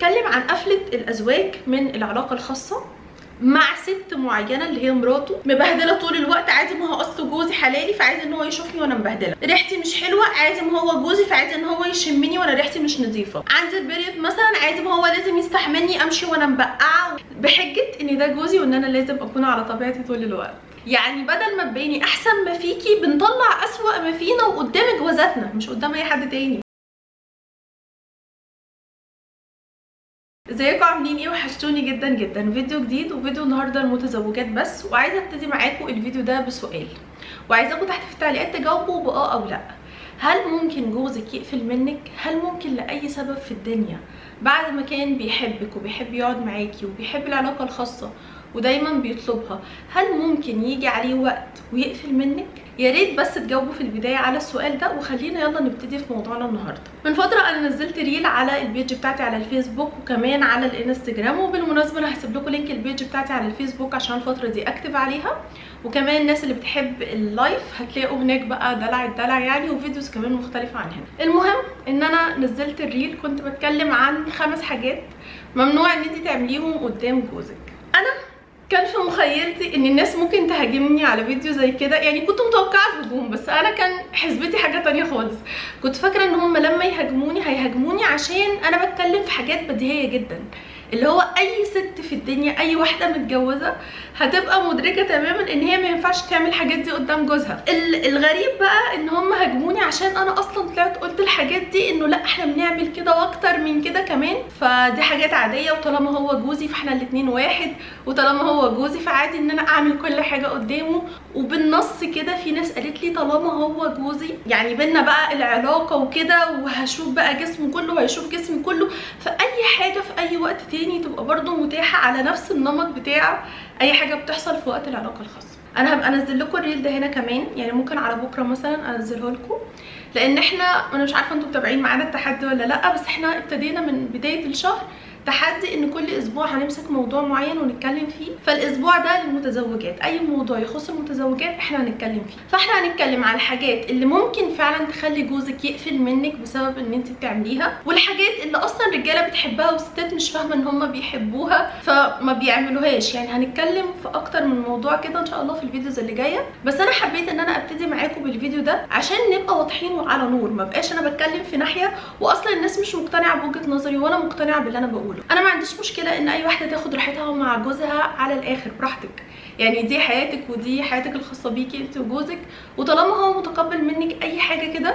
بتكلم عن قفله الازواج من العلاقه الخاصه مع ست معينه اللي هي مراته مبهدله طول الوقت عادي ما هو اصله جوزي حلالي فعايز ان هو يشوفني وانا مبهدله ريحتي مش حلوه عادي ما هو جوزي فعايز ان هو يشمني وانا ريحتي مش نظيفه عندي البريد مثلا عادي ما هو لازم يستحملني امشي وانا مبقعه بحجه ان ده جوزي وان انا لازم اكون على طبيعتي طول الوقت يعني بدل ما تبيني احسن ما فيكي بنطلع اسوأ ما فينا وقدام جوازاتنا مش قدام اي حد تاني ازيكم عاملين ايه وحشتوني جدا جدا فيديو جديد وفيديو النهارده المتزوجات بس وعايزه ابتدي معاكم الفيديو ده بسؤال وعايزاكم تحت في التعليقات تجاوبوا باه او لا هل ممكن جوزك يقفل منك هل ممكن لاي سبب في الدنيا بعد ما كان بيحبك وبيحب يقعد معاكي وبيحب العلاقه الخاصه ودايما بيطلبها هل ممكن يجي عليه وقت ويقفل منك يا ريت بس تجاوبوا في البدايه على السؤال ده وخلينا يلا نبتدي في موضوعنا النهارده من فتره انا نزلت ريل على البيج بتاعتي على الفيسبوك وكمان على الانستجرام وبالمناسبه انا هسيب لكم لينك البيج بتاعتي على الفيسبوك عشان الفتره دي اكتب عليها وكمان الناس اللي بتحب اللايف هتلاقوا هناك بقى دلع الدلع يعني وفيديوز كمان مختلفه عن هنا المهم ان انا نزلت الريل كنت بتكلم عن خمس حاجات ممنوع ان انت تعمليهم قدام جوزك انا كان في مخيلتي ان الناس ممكن تهاجمني على فيديو زي كده يعني كنت متوقعه الهجوم بس انا كان حسبتي حاجه تانية خالص كنت فاكره ان هم لما يهاجموني هيهاجموني عشان انا بتكلم في حاجات بديهيه جدا اللي هو اي ست في الدنيا اي واحده متجوزه هتبقى مدركه تماما ان هي ما ينفعش تعمل الحاجات دي قدام جوزها الغريب بقى ان هم هاجموني عشان انا اصلا طلعت قلت الحاجات دي انه لا احنا بنعمل كده واكتر من كده كمان فدي حاجات عاديه وطالما هو جوزي فاحنا الاتنين واحد وطالما هو جوزي فعادي ان انا اعمل كل حاجه قدامه وبالنص كده في ناس قالت لي طالما هو جوزي يعني بينا بقى العلاقه وكده وهشوف بقى جسمه كله وهيشوف جسمي كله فاي حاجه في اي وقت تاني تبقى برده متاحه على نفس النمط بتاع اي حاجه بتحصل في وقت العلاقه الخاصه انا هبقى انزل لكم الريل ده هنا كمان يعني ممكن على بكره مثلا انزله لكم لان احنا انا مش عارفه انتوا متابعين معانا التحدي ولا لا بس احنا ابتدينا من بدايه الشهر تحدي ان كل اسبوع هنمسك موضوع معين ونتكلم فيه فالاسبوع ده للمتزوجات اي موضوع يخص المتزوجات احنا هنتكلم فيه فاحنا هنتكلم على الحاجات اللي ممكن فعلا تخلي جوزك يقفل منك بسبب ان انت بتعمليها والحاجات اللي اصلا الرجاله بتحبها والستات مش فاهمه ان هم بيحبوها فما بيعملوهاش يعني هنتكلم في اكتر من موضوع كده ان شاء الله في الفيديوز اللي جايه بس انا حبيت ان انا ابتدي معاكم بالفيديو ده عشان نبقى واضحين وعلى نور ما بقاش انا بتكلم في ناحيه واصلا الناس مش مقتنعه بوجهه نظري وانا مقتنعه باللي انا بقوله انا ما عنديش مشكله ان اي واحده تاخد راحتها مع جوزها على الاخر براحتك يعني دي حياتك ودي حياتك الخاصه بيكي انت وجوزك وطالما هو متقبل منك اي حاجه كده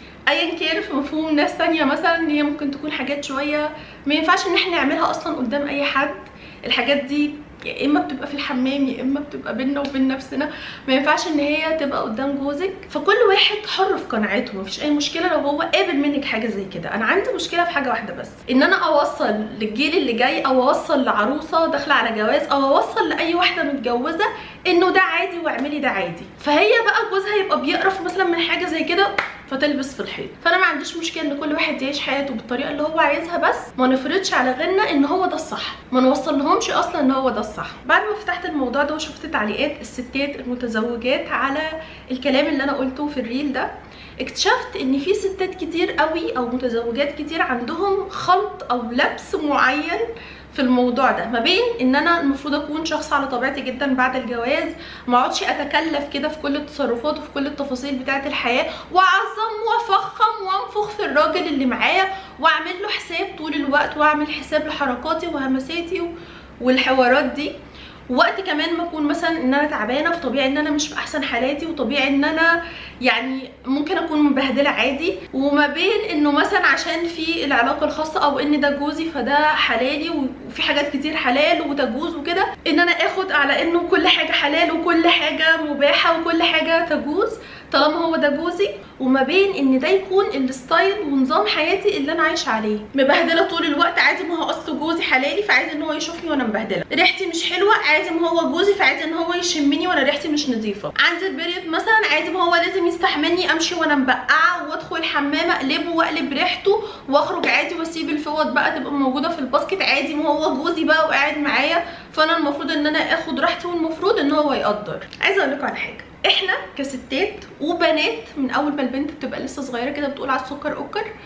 ايا كان في مفهوم ناس تانية مثلا هي ممكن تكون حاجات شويه ما ينفعش ان احنا نعملها اصلا قدام اي حد الحاجات دي يا اما بتبقى في الحمام يا اما بتبقى بينا وبين نفسنا ما ينفعش ان هي تبقى قدام جوزك فكل واحد حر في قناعته مفيش اي مشكله لو هو قابل منك حاجه زي كده انا عندي مشكله في حاجه واحده بس ان انا اوصل للجيل اللي جاي او اوصل لعروسه داخله على جواز او اوصل لاي واحده متجوزه انه ده عادي واعملي ده عادي فهي بقى جوزها يبقى بيقرف مثلا من حاجه زي كده فتلبس في الحيط فانا ما عنديش مشكله ان كل واحد يعيش حياته بالطريقه اللي هو عايزها بس ما نفرضش على غيرنا ان هو ده الصح ما نوصلهمش اصلا ان هو ده الصح بعد ما فتحت الموضوع ده وشفت تعليقات الستات المتزوجات على الكلام اللي انا قلته في الريل ده اكتشفت ان في ستات كتير قوي او متزوجات كتير عندهم خلط او لبس معين في الموضوع ده ما بين ان انا المفروض اكون شخص على طبيعتي جدا بعد الجواز ما اقعدش اتكلف كده في كل التصرفات وفي كل التفاصيل بتاعه الحياه واعظم وافخم وانفخ في الراجل اللي معايا واعمل له حساب طول الوقت واعمل حساب لحركاتي وهمساتي والحوارات دي وقت كمان ما اكون مثلا ان انا تعبانه فطبيعي ان انا مش في احسن حالاتي وطبيعي ان انا يعني ممكن اكون مبهدله عادي وما بين انه مثلا عشان في العلاقه الخاصه او ان ده جوزي فده حلالي وفي حاجات كتير حلال وتجوز وكده ان انا اخد على انه كل حاجه حلال وكل حاجه مباحه وكل حاجه تجوز طالما هو ده جوزي وما بين ان ده يكون الستايل ونظام حياتي اللي انا عايشه عليه مبهدله طول الوقت عادي ما هو اصله جوزي حلالي فعايز ان هو يشوفني وانا مبهدله ريحتي مش حلوه عادي ما هو جوزي فعايز ان هو يشمني وانا ريحتي مش نظيفه عندي البريد مثلا عادي ما هو لازم يستحملني امشي وانا مبقعه وادخل الحمام اقلبه واقلب ريحته واخرج عادي واسيب الفوط بقى تبقى موجوده في الباسكت عادي ما هو جوزي بقى وقاعد معايا فانا المفروض ان انا اخد راحتي والمفروض ان هو يقدر عايزه اقول لكم على حاجه احنا كستات وبنات من اول ما البنت بتبقى لسه صغيره كده بتقول على السكر اوكر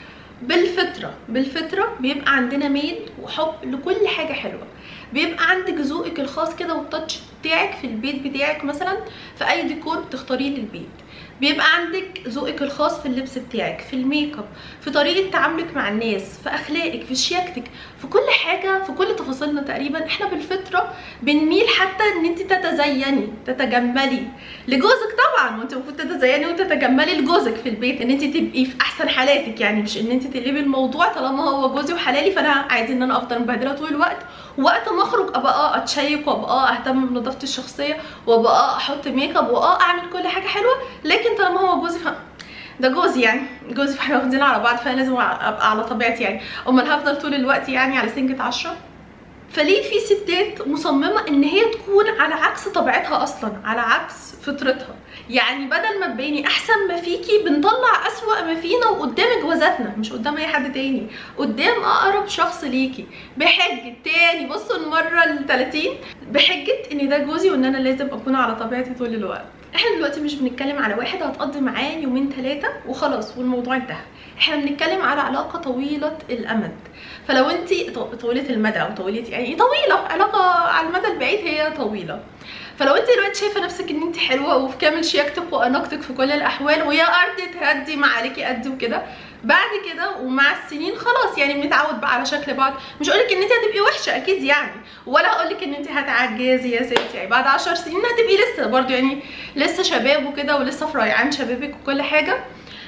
بالفطره بالفطره بيبقى عندنا ميل وحب لكل حاجه حلوه بيبقى عندك ذوقك الخاص كده والتاتش بتاعك في البيت بتاعك مثلا في اي ديكور بتختاريه للبيت بيبقى عندك ذوقك الخاص في اللبس بتاعك في الميك اب في طريقه تعاملك مع الناس في اخلاقك في شياكتك في كل حاجه في كل تفاصيلنا تقريبا احنا بالفطره بنميل حتى ان انت تتزيني تتجملي لجوزك طبعا وانت المفروض تتزيني وتتجملي لجوزك في البيت ان انت تبقي في احسن حالاتك يعني مش ان انت تقلبي الموضوع طالما هو جوزي وحلالي فانا عادي ان انا افضل مبهدله طول الوقت وقت ما اخرج ابقى اه اتشيك وابقى اه اهتم بنظافتي الشخصيه وابقى اه احط ميك اب واه اعمل كل حاجه حلوه لكن طالما هو جوزي ف ده جوزي يعني جوزي فاحنا واخدين على بعض فانا لازم ابقى على طبيعتي يعني امال هفضل طول الوقت يعني على سنجة عشرة فليه في ستات مصممه ان هي تكون على عكس طبيعتها اصلا على عكس فطرتها يعني بدل ما تبيني احسن ما فيكي بنطلع اسوأ ما فينا وقدام جوازاتنا مش قدام اي حد تاني قدام اقرب شخص ليكي بحجه تاني بصوا المره ال 30 بحجه ان ده جوزي وان انا لازم اكون على طبيعتي طول الوقت احنا دلوقتي مش بنتكلم على واحد هتقضي معاه يومين ثلاثه وخلاص والموضوع انتهى احنا بنتكلم على علاقه طويله الامد فلو انت طويله المدى او طويله يعني طويله علاقه على المدى البعيد هي طويله فلو انت دلوقتي شايفه نفسك ان انت حلوه وفي كامل شياكتك واناقتك في كل الاحوال ويا ارض تهدي ما عليكي قد وكده بعد كده ومع السنين خلاص يعني بنتعود بقى على شكل بعض مش هقولك ان انت هتبقي وحشه اكيد يعني ولا هقولك ان انت هتعجزي يا ستي يعني بعد 10 سنين هتبقي لسه برضو يعني لسه شباب وكده ولسه في ريعان شبابك وكل حاجه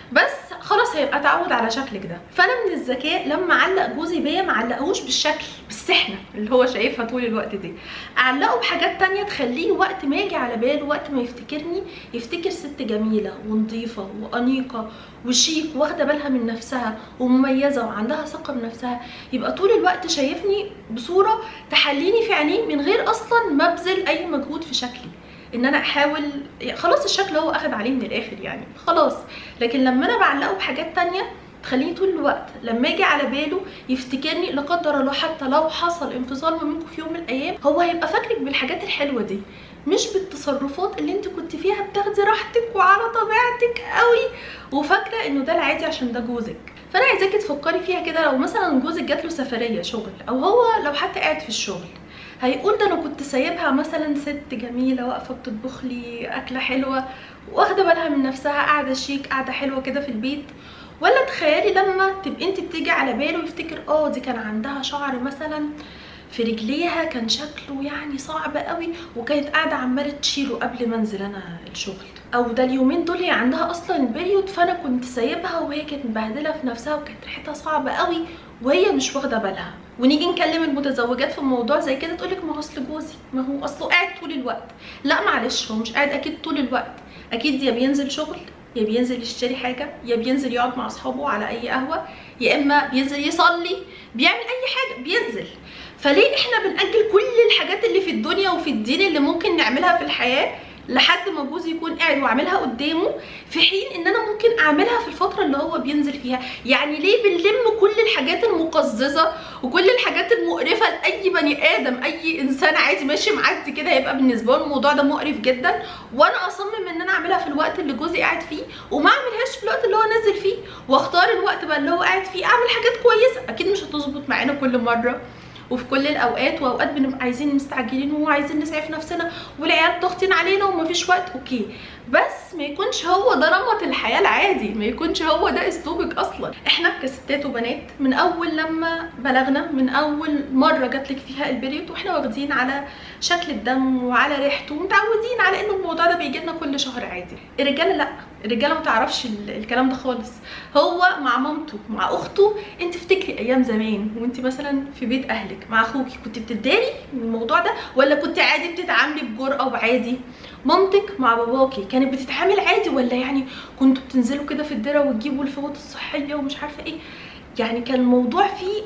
بس خلاص هيبقى اتعود على شكلك ده فانا من الذكاء لما علق جوزي بيا ما علقهوش بالشكل بالسحنه اللي هو شايفها طول الوقت دي اعلقه بحاجات تانية تخليه وقت ما يجي على باله وقت ما يفتكرني يفتكر ست جميله ونظيفه وانيقه وشيك واخده بالها من نفسها ومميزه وعندها ثقه بنفسها يبقى طول الوقت شايفني بصوره تحليني في عينيه من غير اصلا ما ابذل اي مجهود في شكلي ان انا احاول خلاص الشكل هو اخد عليه من الاخر يعني خلاص لكن لما انا بعلقه بحاجات تانية تخليني طول الوقت لما يجي على باله يفتكرني لا قدر الله حتى لو حصل انفصال ما منكم في يوم من الايام هو هيبقى فاكرك بالحاجات الحلوه دي مش بالتصرفات اللي انت كنت فيها بتاخدي راحتك وعلى طبيعتك قوي وفاكره انه ده العادي عشان ده جوزك فانا عايزاكي تفكري فيها كده لو مثلا جوزك جات له سفريه شغل او هو لو حتى قاعد في الشغل هيقول ده انا كنت سايبها مثلا ست جميله واقفه بتطبخ لي اكله حلوه واخده بالها من نفسها قاعده شيك قاعده حلوه كده في البيت ولا تخيلي لما تبقي انت بتيجي على باله ويفتكر اه دي كان عندها شعر مثلا في رجليها كان شكله يعني صعب قوي وكانت قاعده عماله تشيله قبل ما انزل انا الشغل او ده اليومين دول هي عندها اصلا البريود فانا كنت سايبها وهي كانت مبهدله في نفسها وكانت ريحتها صعبه قوي وهي مش واخده بالها ونيجي نكلم المتزوجات في موضوع زي كده تقولك ما هو اصل جوزي ما هو اصله قاعد طول الوقت لا معلش هو مش قاعد اكيد طول الوقت اكيد يا بينزل شغل يا بينزل يشتري حاجه يا بينزل يقعد مع اصحابه على اي قهوه يا اما بينزل يصلي بيعمل اي حاجه بينزل فليه احنا بنأجل كل الحاجات اللي في الدنيا وفي الدين اللي ممكن نعملها في الحياه لحد ما جوزي يكون قاعد واعملها قدامه في حين ان انا ممكن اعملها في الفتره اللي هو بينزل فيها يعني ليه بنلم كل الحاجات المقززه وكل الحاجات المقرفه لاي بني ادم اي انسان عادي ماشي معدي كده هيبقى بالنسبه له الموضوع ده مقرف جدا وانا اصمم ان انا اعملها في الوقت اللي جوزي قاعد فيه وما اعملهاش في الوقت اللي هو نازل فيه واختار الوقت بقى اللي هو قاعد فيه اعمل حاجات كويسه اكيد مش هتظبط معانا كل مره وفي كل الاوقات واوقات بنبقى عايزين مستعجلين وعايزين نسعف نفسنا والعيال ضاغطين علينا ومفيش وقت اوكي بس ما يكونش هو ده نمط الحياه العادي ما يكونش هو ده اسلوبك اصلا احنا كستات وبنات من اول لما بلغنا من اول مره جاتلك فيها البريود واحنا واخدين على شكل الدم وعلى ريحته ومتعودين على ان الموضوع ده بيجي لنا كل شهر عادي الرجاله لا الرجاله ما تعرفش الكلام ده خالص هو مع مامته مع اخته انت افتكري ايام زمان وانت مثلا في بيت اهلك مع اخوكي كنت بتداري من الموضوع ده ولا كنت عادي بتتعاملي بجرأه وعادي مامتك مع باباكي كانت بتتعامل عادي ولا يعني كنتوا بتنزلوا كده في الدره وتجيبوا الفوط الصحيه ومش عارفه ايه يعني كان الموضوع فيه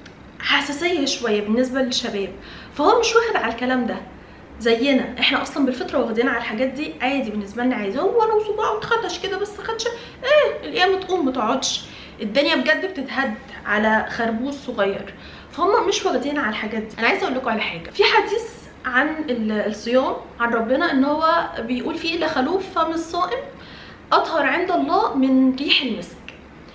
حساسيه شويه بالنسبه للشباب فهو مش واخد على الكلام ده زينا احنا اصلا بالفطره واخدين على الحاجات دي عادي بالنسبه لنا عادي هو لو صباعه اتخدش كده بس خدشه ايه الايام تقوم ما تقعدش الدنيا بجد بتتهد على خربوش صغير فهم مش واخدين على الحاجات دي انا عايزه اقول لكم على حاجه في حديث عن الصيام عن ربنا ان هو بيقول فيه لخلوف فم الصائم اطهر عند الله من ريح المسك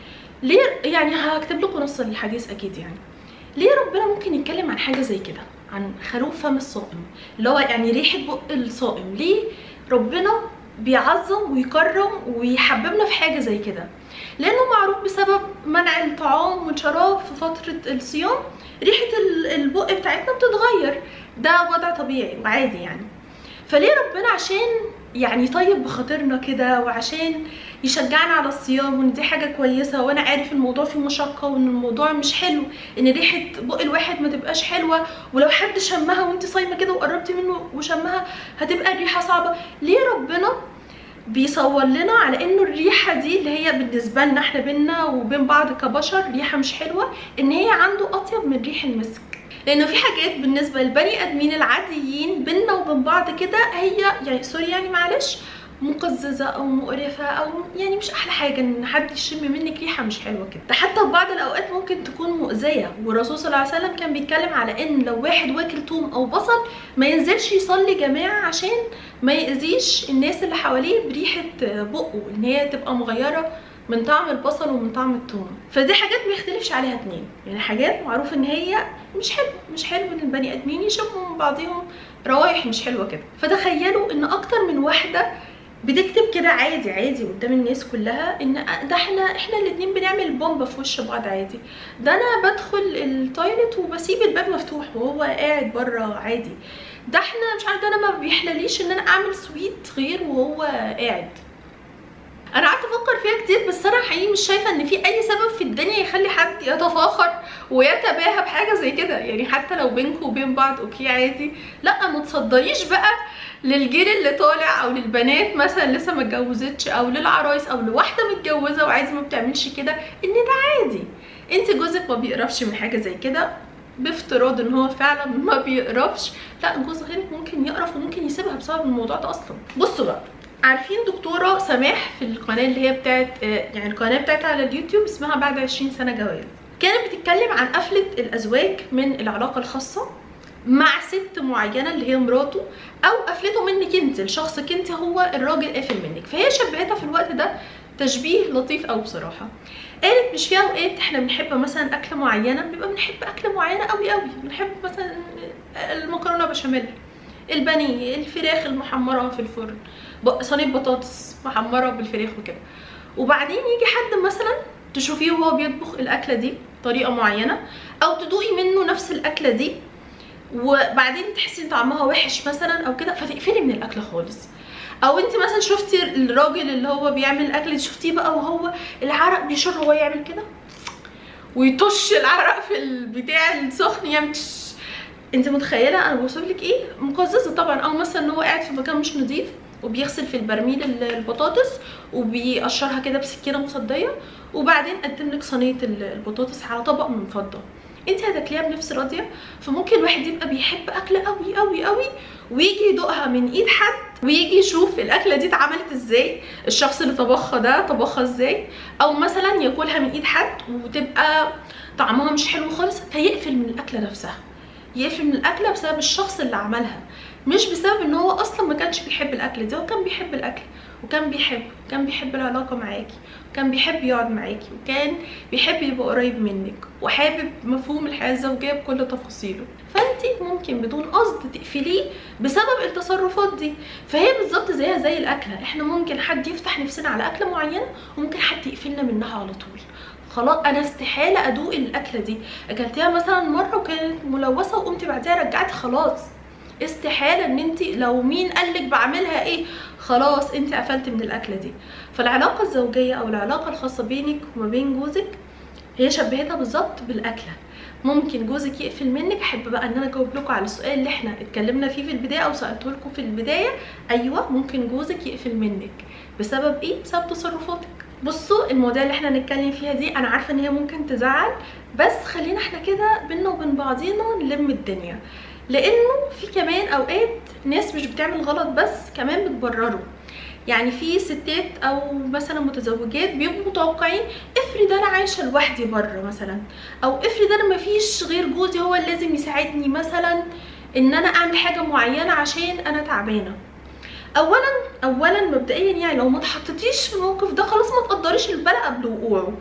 ليه يعني هكتب لكم نص الحديث اكيد يعني ليه ربنا ممكن يتكلم عن حاجه زي كده عن خروف فم الصائم اللي هو يعني ريحه بق الصائم ليه ربنا بيعظم ويكرم ويحببنا في حاجه زي كده لانه معروف بسبب منع الطعام والشراب في فتره الصيام ريحه ال- البق بتاعتنا بتتغير ده وضع طبيعي وعادي يعني فليه ربنا عشان يعني يطيب بخاطرنا كده وعشان يشجعنا على الصيام وان دي حاجه كويسه وانا عارف الموضوع فيه مشقه وان الموضوع مش حلو ان ريحه بق الواحد ما تبقاش حلوه ولو حد شمها وانت صايمه كده وقربتي منه وشمها هتبقى الريحه صعبه ليه ربنا بيصور لنا على انه الريحه دي اللي هي بالنسبه لنا احنا بينا وبين بعض كبشر ريحه مش حلوه ان هي عنده اطيب من ريح المسك لانه في حاجات بالنسبه للبني ادمين العاديين بينا وبين بعض كده هي يعني سوري يعني معلش مقززه او مقرفه او يعني مش احلى حاجه ان حد يشم منك ريحه مش حلوه كده ده حتى في بعض الاوقات ممكن تكون مؤذيه والرسول صلى الله عليه وسلم كان بيتكلم على ان لو واحد واكل توم او بصل ما ينزلش يصلي جماعه عشان ما يأذيش الناس اللي حواليه بريحه بقه ان هي تبقى مغيره من طعم البصل ومن طعم الثوم فدي حاجات ما يختلفش عليها اتنين يعني حاجات معروف ان هي مش حلو مش حلو ان البني ادمين يشموا من بعضهم روايح مش حلوه كده فتخيلوا ان اكتر من واحده بتكتب كده عادي عادي قدام الناس كلها ان ده احنا احنا الاتنين بنعمل بومبا في وش بعض عادي ده انا بدخل التويلت وبسيب الباب مفتوح وهو قاعد بره عادي ده احنا مش عارفه انا ما بيحلليش ان انا اعمل سويت غير وهو قاعد انا قعدت افكر فيها كتير بس انا حقيقي مش شايفه ان في اي سبب في الدنيا يخلي حد يتفاخر ويتباهى بحاجه زي كده يعني حتى لو بينكم وبين بعض اوكي عادي لا ما تصدريش بقى للجيل اللي طالع او للبنات مثلا لسه ما اتجوزتش او للعرايس او لواحده متجوزه وعايزه ما بتعملش كده ان ده عادي انت جوزك ما بيقرفش من حاجه زي كده بافتراض ان هو فعلا ما بيقرفش لا جوز غيرك ممكن يقرف وممكن يسيبها بسبب الموضوع ده اصلا بصوا بقى عارفين دكتوره سماح في القناه اللي هي بتاعت يعني القناه بتاعتها على اليوتيوب اسمها بعد 20 سنه جواز كانت بتتكلم عن قفله الازواج من العلاقه الخاصه مع ست معينه اللي هي مراته او قفلته منك انت لشخصك انت هو الراجل قافل منك فهي شبهتها في الوقت ده تشبيه لطيف قوي بصراحه قالت مش في اوقات احنا بنحب مثلا اكله معينه بنبقى بنحب اكله معينه قوي قوي بنحب مثلا المكرونه بشاميل البانيه الفراخ المحمره في الفرن صينيه بطاطس محمره بالفراخ وكده وبعدين يجي حد مثلا تشوفيه وهو بيطبخ الاكله دي بطريقه معينه او تدوقي منه نفس الاكله دي وبعدين تحسي ان طعمها وحش مثلا او كده فتقفلي من الاكل خالص او انت مثلا شفتي الراجل اللي هو بيعمل الاكل شفتيه بقى وهو العرق بيشر وهو يعمل كده ويطش العرق في البتاع السخن يعمل انت متخيله انا بوصف لك ايه مقززه طبعا او مثلا ان هو قاعد في مكان مش نظيف وبيغسل في البرميل البطاطس وبيقشرها كده بسكينه مصديه وبعدين قدم لك صينيه البطاطس على طبق من فضه انت هتاكليها بنفس راضيه فممكن الواحد يبقى بيحب اكله قوي قوي قوي ويجي يدوقها من ايد حد ويجي يشوف الاكله دي اتعملت ازاي الشخص اللي طبخها ده طبخها ازاي او مثلا ياكلها من ايد حد وتبقى طعمها مش حلو خالص فيقفل من الاكله نفسها يقفل من الاكله بسبب الشخص اللي عملها مش بسبب ان هو اصلا ما كانش بيحب الاكل دي هو كان بيحب الاكل وكان بيحب وكان بيحب العلاقه معاكي وكان بيحب يقعد معاكي وكان بيحب يبقى قريب منك وحابب مفهوم الحياه الزوجيه بكل تفاصيله فانت ممكن بدون قصد تقفليه بسبب التصرفات دي فهي بالظبط زيها زي الاكله احنا ممكن حد يفتح نفسنا على اكله معينه وممكن حد يقفلنا منها على طول خلاص انا استحاله ادوق الاكله دي اكلتيها مثلا مره وكانت ملوثه وقمت بعدها رجعتي خلاص استحاله ان انت لو مين قالك بعملها ايه خلاص انت قفلت من الاكله دي فالعلاقه الزوجيه او العلاقه الخاصه بينك وما بين جوزك هي شبهتها بالظبط بالاكله ممكن جوزك يقفل منك احب بقى ان انا اجاوب لكم على السؤال اللي احنا اتكلمنا فيه في البدايه او سالته لكم في البدايه ايوه ممكن جوزك يقفل منك بسبب ايه بسبب تصرفاتك بصوا المواضيع اللي احنا هنتكلم فيها دي انا عارفه ان هي ممكن تزعل بس خلينا احنا كده بينا وبين بعضينا نلم الدنيا لانه في كمان اوقات ناس مش بتعمل غلط بس كمان بتبرره يعني في ستات او مثلا متزوجات بيبقوا متوقعين افرض انا عايشه لوحدي بره مثلا او افرض انا مفيش غير جوزي هو اللي لازم يساعدني مثلا ان انا اعمل حاجه معينه عشان انا تعبانه اولا اولا مبدئيا يعني لو ما اتحطيتيش في الموقف ده خلاص ما تقدريش البلاء قبل وقوعه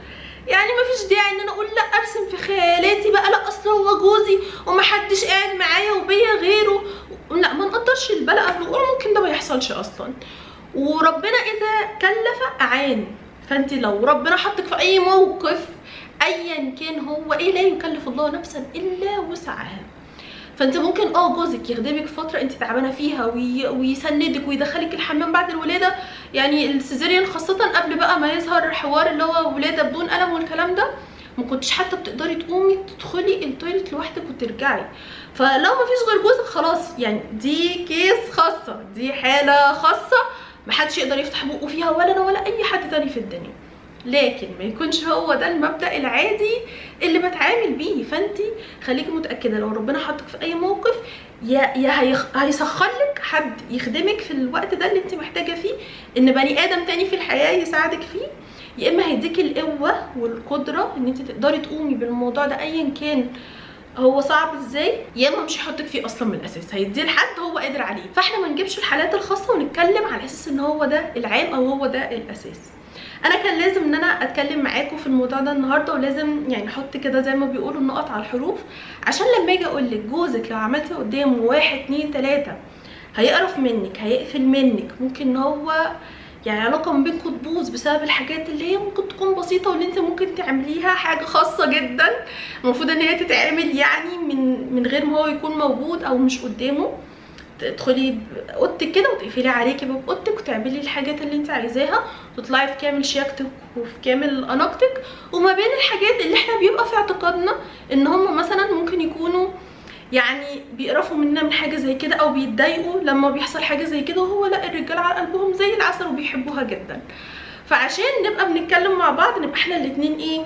يعني مفيش داعي ان انا اقول لا ارسم في خيالاتي بقى لا اصل هو جوزي ومحدش قاعد معايا وبيا غيره لا ما نقدرش البلا قبل ممكن ده ما يحصلش اصلا وربنا اذا كلف اعان فانت لو ربنا حطك في اي موقف ايا كان هو ايه لا يكلف الله نفسا الا وسعها فانت ممكن اه جوزك يخدمك فتره انت تعبانه فيها وي... ويسندك ويدخلك الحمام بعد الولاده يعني السيزيريان خاصه قبل بقى ما يظهر حوار اللي هو ولاده بدون الم والكلام ده ما كنتش حتى بتقدري تقومي تدخلي التويليت لوحدك وترجعي فلو ما فيش غير جوزك خلاص يعني دي كيس خاصه دي حاله خاصه محدش يقدر يفتح بقه فيها ولا انا ولا اي حد تاني في الدنيا لكن ما يكونش هو ده المبدا العادي اللي بتعامل بيه فانت خليكي متاكده لو ربنا حطك في اي موقف يا يا هيسخر لك حد يخدمك في الوقت ده اللي انت محتاجه فيه ان بني ادم تاني في الحياه يساعدك فيه يا اما هيديكي القوه والقدره ان انت تقدري تقومي بالموضوع ده ايا كان هو صعب ازاي يا اما مش هيحطك فيه اصلا من الاساس هيديه لحد هو قادر عليه فاحنا ما نجيبش الحالات الخاصه ونتكلم على اساس ان هو ده العام او هو ده الاساس انا كان لازم ان انا اتكلم معاكم في الموضوع ده النهارده ولازم يعني احط كده زي ما بيقولوا النقط على الحروف عشان لما اجي اقول لك جوزك لو عملتي قدامه واحد اتنين تلاته هيقرف منك هيقفل منك ممكن ان هو يعني علاقه ما بينكم تبوظ بسبب الحاجات اللي هي ممكن تكون بسيطه واللي انت ممكن تعمليها حاجه خاصه جدا المفروض ان هي تتعمل يعني من من غير ما هو يكون موجود او مش قدامه تدخلي اوضتك كده وتقفلي عليكي باب اوضتك وتعملي الحاجات اللي انت عايزاها وتطلعي في كامل شياكتك وفي كامل اناقتك وما بين الحاجات اللي احنا بيبقى في اعتقادنا ان هم مثلا ممكن يكونوا يعني بيقرفوا مننا من حاجه زي كده او بيتضايقوا لما بيحصل حاجه زي كده وهو لا الرجاله على قلبهم زي العسل وبيحبوها جدا فعشان نبقى بنتكلم مع بعض نبقى احنا الاتنين ايه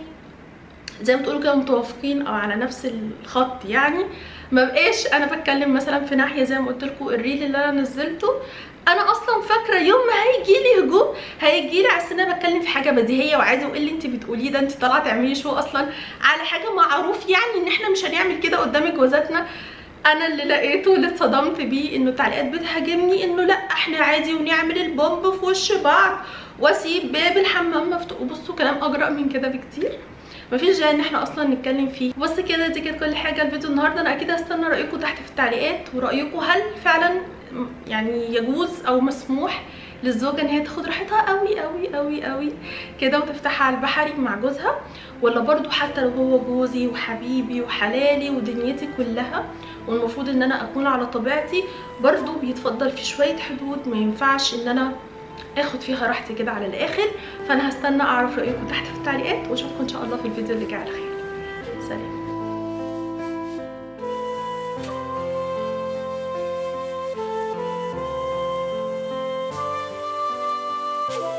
زي ما تقولوا كده متوافقين او على نفس الخط يعني ما بقاش انا بتكلم مثلا في ناحيه زي ما قلت لكم الريل اللي انا نزلته انا اصلا فاكره يوم ما هيجي لي هجوم هيجي لي على انا بتكلم في حاجه بديهيه وعادي وايه اللي انت بتقوليه ده انت طالعه تعملي شو اصلا على حاجه معروف يعني ان احنا مش هنعمل كده قدام جوازاتنا انا اللي لقيته اللي اتصدمت بيه انه تعليقات بتهاجمني انه لا احنا عادي ونعمل البومب في وش بعض واسيب باب الحمام مفتوح وبصوا كلام اجرأ من كده بكتير مفيش داعي ان احنا اصلا نتكلم فيه بس كده دي كانت كل حاجه الفيديو النهارده انا اكيد هستنى رايكم تحت في التعليقات ورايكم هل فعلا يعني يجوز او مسموح للزوجه ان هي تاخد راحتها قوي قوي قوي قوي كده وتفتحها على البحري مع جوزها ولا برضو حتى لو هو جوزي وحبيبي وحلالي ودنيتي كلها والمفروض ان انا اكون على طبيعتي برضو بيتفضل في شويه حدود ما ينفعش ان انا اخد فيها راحتي كده على الاخر فانا هستنى اعرف رايكم تحت في التعليقات واشوفكم ان شاء الله في الفيديو اللي جاي على خير سلام Thank you.